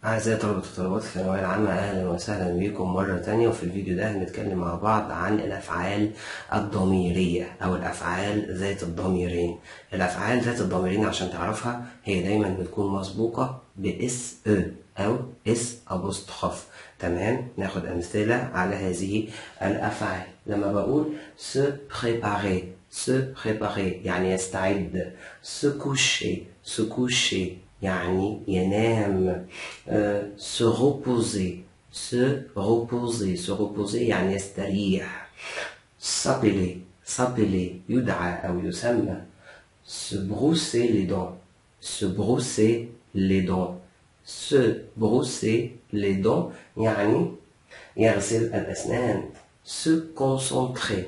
أعزائي طلبة وطالبات الثانوية العامة أهلا وسهلا بكم مرة تانية وفي الفيديو ده هنتكلم مع بعض عن الأفعال الضميرية أو الأفعال ذات الضميرين الأفعال ذات الضميرين عشان تعرفها هي دايما بتكون مسبوقة بإس أو أو إس أبوستخوف تمام ناخد أمثلة على هذه الأفعال لما بقول se préparer se préparer يعني يستعد se coucher se coucher يعني ينام euh, se reposer se reposer se reposer يعني يستريح s'appeler s'appeler يدعى أو يسمى se brosser les dents se brosser les dents se brosser les dents يعني يغسل الأسنان se concentrer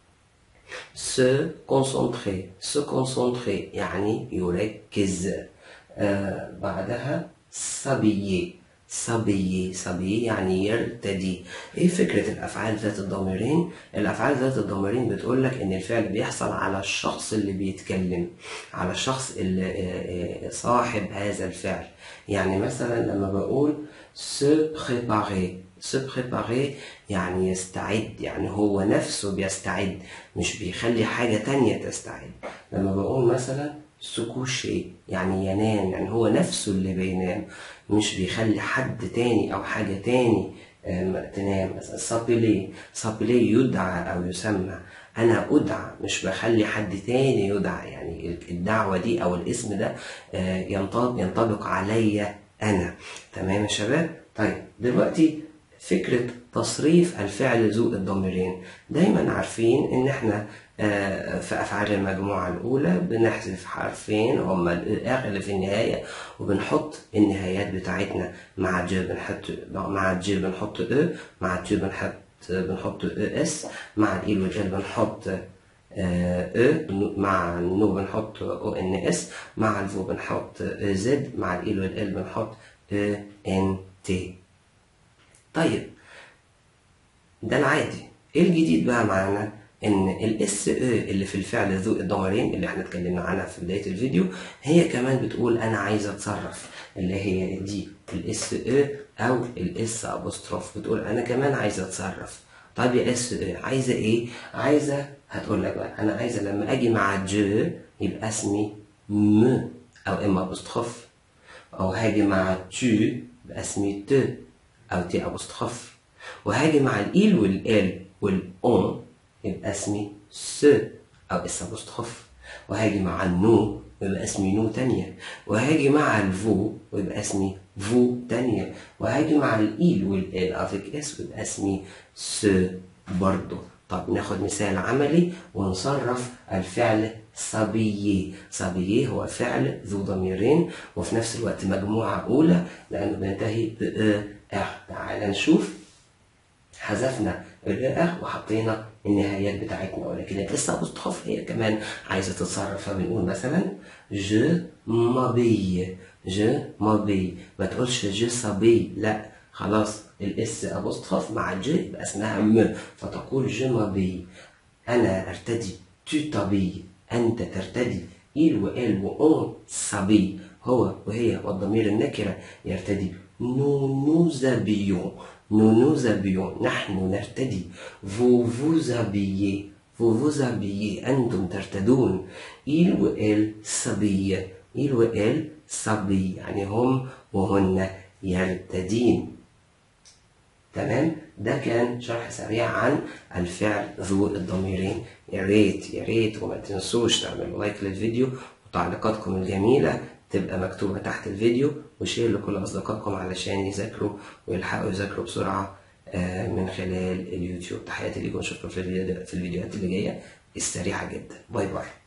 se concentrer se concentrer يعني يركز آه بعدها صبي صبي صبي يعني يرتدي ايه فكرة الافعال ذات الضميرين الافعال ذات الضميرين بتقول لك ان الفعل بيحصل على الشخص اللي بيتكلم على الشخص اللي صاحب هذا الفعل يعني مثلا لما بقول se préparer se préparer يعني يستعد يعني هو نفسه بيستعد مش بيخلي حاجة تانية تستعد لما بقول مثلا سكوشي يعني ينام يعني هو نفسه اللي بينام مش بيخلي حد تاني او حاجة تاني تنام مثلا سابيلي سابيلي يدعى او يسمى انا ادعى مش بخلي حد تاني يدعى يعني الدعوة دي او الاسم ده ينطبق ينطبق عليا انا تمام يا شباب طيب دلوقتي فكرة تصريف الفعل ذو الضميرين دايما عارفين ان احنا في افعال المجموعة الاولى بنحذف حرفين هما الاخر اللي في النهاية وبنحط النهايات بتاعتنا مع الجي بنحط مع الجي بنحط او مع التي بنحط بنحط او اس مع الاي والال بنحط او مع النو بنحط او ان اس مع الفو بنحط زد مع الاي والال بنحط او ان تي طيب ده العادي ايه الجديد بقى معانا ان الاس او اللي في الفعل ذو الضميرين اللي احنا اتكلمنا عنها في بدايه الفيديو هي كمان بتقول انا عايزه اتصرف اللي هي دي الاس او او الاس ابوستروف بتقول انا كمان عايزه اتصرف طيب يا اس او عايزه ايه عايزه هتقول لك بقى انا عايزه لما اجي مع جو يبقى اسمي م او ام ابوستروف او هاجي مع تو يبقى اسمي ت او تي ابوستروف وهاجي مع الايل والال والاون يبقى اسمي س او اس ابوستروف وهاجي مع النو ويبقى اسمي نو تانية وهاجي مع الفو ويبقى اسمي فو تانية وهاجي مع الايل والال افيك اس ويبقى اسمي س برضه طب ناخد مثال عملي ونصرف الفعل صبي صبي هو فعل ذو ضميرين وفي نفس الوقت مجموعة أولى لأنه بينتهي ب اه تعال نشوف حذفنا الرئة وحطينا النهايات بتاعتنا ولكن الاس ابوستروف هي كمان عايزه تتصرف فبنقول مثلا جو مابي جو مابي ما تقولش جو صبي لا خلاص الاس ابوستروف مع ج يبقى اسمها م فتقول جو مابي انا ارتدي تو طبي انت ترتدي il وال وأون صبي هو وهي والضمير النكرة يرتدي nous nous habillons nous nous habillons نحن نرتدي vous vous habillez vous vous habillez أنتم ترتدون il وال صبي il وال صبي يعني هم وهن يرتدين تمام ده كان شرح سريع عن الفعل ذو الضميرين يا ريت يا ريت وما تنسوش تعملوا لايك للفيديو وتعليقاتكم الجميلة تبقى مكتوبة تحت الفيديو وشير لكل أصدقائكم علشان يذاكروا ويلحقوا يذاكروا بسرعة من خلال اليوتيوب تحياتي ليكم نشوفكم في الفيديوهات اللي جاية السريعة جدا باي باي